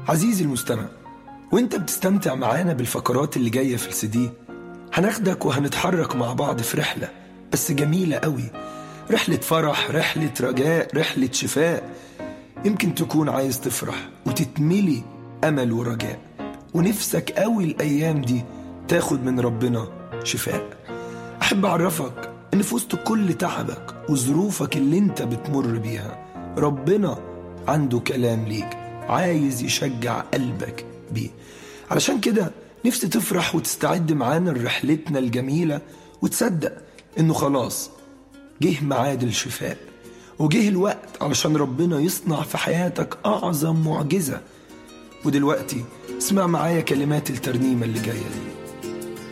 عزيزي المستمع وانت بتستمتع معانا بالفقرات اللي جاية في السي هناخدك وهنتحرك مع بعض في رحلة بس جميلة قوي رحلة فرح رحلة رجاء رحلة شفاء يمكن تكون عايز تفرح وتتملي أمل ورجاء ونفسك قوي الأيام دي تاخد من ربنا شفاء أحب أعرفك إن في وسط كل تعبك وظروفك اللي أنت بتمر بيها ربنا عنده كلام ليك عايز يشجع قلبك بيه علشان كده نفسي تفرح وتستعد معانا لرحلتنا الجميلة وتصدق إنه خلاص جه ميعاد الشفاء وجه الوقت علشان ربنا يصنع في حياتك أعظم معجزة ودلوقتي اسمع معايا كلمات الترنيمة اللي جاية دي